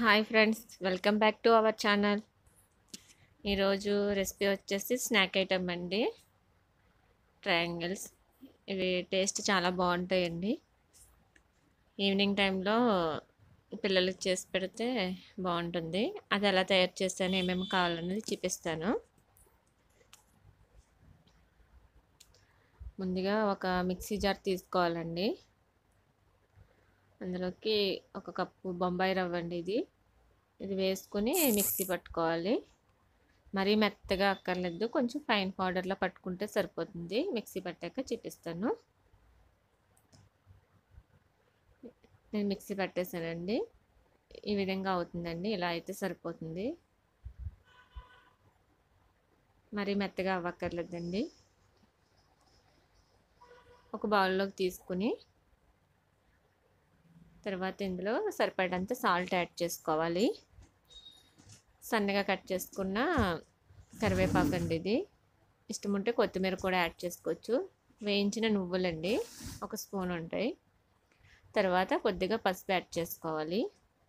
hi friends welcome back to our channel ఈరోజు recipe వచ్చేసి snack item అండి triangles ఇవి టేస్ట్ చాలా బాగుంటాయండి ఈవినింగ్ టైంలో పిల్లలకి చేసి పెడితే బాగుంటుంది అది ఎలా తయారు చేస్తాను ఏమేమి కావాలనేది చూపిస్తాను ముందుగా ఒక మిక్సీ జార్ తీసుకోవాలండి అందులోకి ఒక కప్పు బొంబాయి రవ్వ అండి ఇది ఇది వేసుకొని మిక్సీ పట్టుకోవాలి మరీ మెత్తగా అక్కర్లేదు కొంచెం ఫైన్ పౌడర్లో పట్టుకుంటే సరిపోతుంది మిక్సీ పట్టాక చూపిస్తాను నేను మిక్సీ పట్టేసానండి ఈ విధంగా అవుతుందండి ఇలా అయితే సరిపోతుంది మరీ మెత్తగా అవ్వక్కర్లేదండి ఒక బౌల్లోకి తీసుకుని తర్వాత ఇందులో సరిపడంత సాల్ట్ యాడ్ చేసుకోవాలి సన్నగా కట్ చేసుకున్న కరివేపాకు అండి ఇది ఇష్టం ఉంటే కొత్తిమీర కూడా యాడ్ చేసుకోవచ్చు వేయించిన నువ్వులండి ఒక స్పూన్ ఉంటాయి తర్వాత కొద్దిగా పసుపు యాడ్ చేసుకోవాలి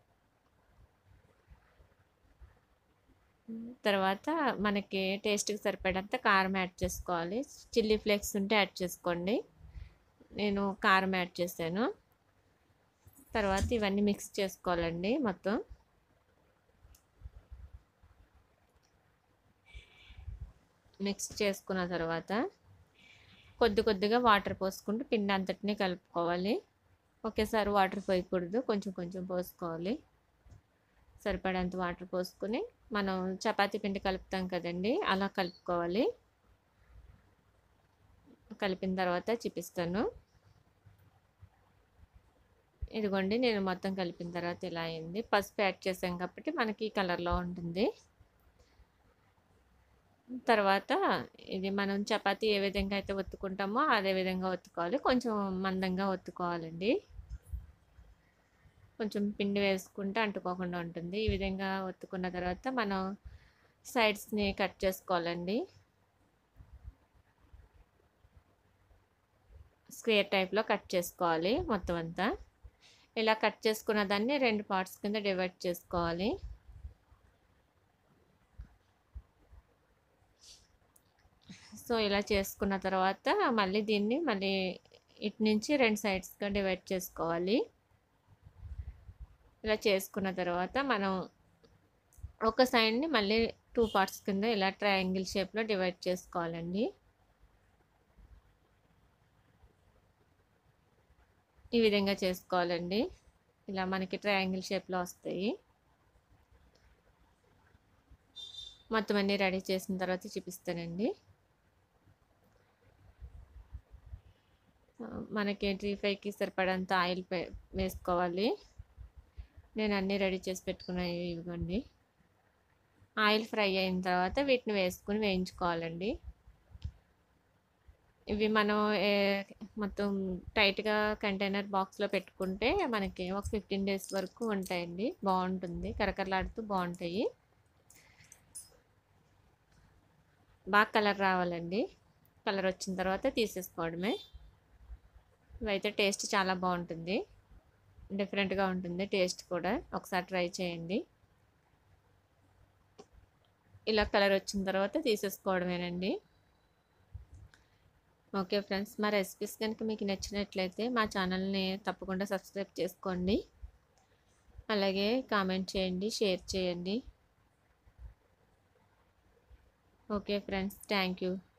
తర్వాత మనకి టేస్ట్కి సరిపడంత కారం యాడ్ చేసుకోవాలి చిల్లీ ఫ్లేక్స్ ఉంటే యాడ్ చేసుకోండి నేను కారం యాడ్ చేశాను తర్వాత ఇవన్నీ మిక్స్ చేసుకోవాలండి మొత్తం మిక్స్ చేసుకున్న తర్వాత కొద్ది కొద్దిగా వాటర్ పోసుకుంటూ పిండి అంతటినీ కలుపుకోవాలి ఒకేసారి వాటర్ పోయకూడదు కొంచెం కొంచెం పోసుకోవాలి సరిపడేంత వాటర్ పోసుకొని మనం చపాతీ పిండి కలుపుతాం కదండి అలా కలుపుకోవాలి కలిపిన తర్వాత చూపిస్తాను ఇదిగోండి నేను మొత్తం కలిపిన తర్వాత ఇలా అయింది పసుపు యాడ్ చేసాం కాబట్టి మనకి ఈ కలర్లో ఉంటుంది తర్వాత ఇది మనం చపాతీ ఏ విధంగా అయితే ఒత్తుకుంటామో అదే విధంగా ఒత్తుకోవాలి కొంచెం మందంగా ఒత్తుకోవాలండి కొంచెం పిండి వేసుకుంటే అంటుకోకుండా ఉంటుంది ఈ విధంగా ఒత్తుకున్న తర్వాత మనం సైడ్స్ని కట్ చేసుకోవాలండి స్క్వేర్ టైప్లో కట్ చేసుకోవాలి మొత్తం అంతా ఇలా కట్ చేసుకున్న దాన్ని రెండు పార్ట్స్ కింద డివైడ్ చేసుకోవాలి సో ఇలా చేసుకున్న తర్వాత మళ్ళీ దీన్ని మళ్ళీ ఇటు నుంచి రెండు సైడ్స్గా డివైడ్ చేసుకోవాలి ఇలా చేసుకున్న తర్వాత మనం ఒక సైడ్ని మళ్ళీ టూ పార్ట్స్ కింద ఇలా ట్రయాంగిల్ షేప్లో డివైడ్ చేసుకోవాలండి ఈ విధంగా చేసుకోవాలండి ఇలా మనకి ట్రయాంగిల్ షేప్లో వస్తాయి మొత్తం అన్నీ రెడీ చేసిన తర్వాత చూపిస్తానండి మనకి డ్రీ ఫ్రైకి సరిపడంత ఆయిల్ వేసుకోవాలి నేను అన్నీ రెడీ చేసి పెట్టుకున్నాయి ఇవ్వండి ఆయిల్ ఫ్రై అయిన తర్వాత వీటిని వేసుకుని వేయించుకోవాలండి ఇవి మనం మొత్తం టైట్గా కంటైనర్ బాక్స్లో పెట్టుకుంటే మనకి ఒక ఫిఫ్టీన్ డేస్ వరకు ఉంటాయండి బాగుంటుంది కరకరలాడుతూ బాగుంటాయి బాగా కలర్ రావాలండి కలర్ వచ్చిన తర్వాత తీసేసుకోవడమే ఇవైతే టేస్ట్ చాలా బాగుంటుంది డిఫరెంట్గా ఉంటుంది టేస్ట్ కూడా ఒకసారి ట్రై చేయండి ఇలా కలర్ వచ్చిన తర్వాత తీసేసుకోవడమేనండి ఓకే ఫ్రెండ్స్ మా రెసిపీస్ కనుక మీకు నచ్చినట్లయితే మా ఛానల్ని తప్పకుండా సబ్స్క్రైబ్ చేసుకోండి అలాగే కామెంట్ చేయండి షేర్ చేయండి ఓకే ఫ్రెండ్స్ థ్యాంక్ యూ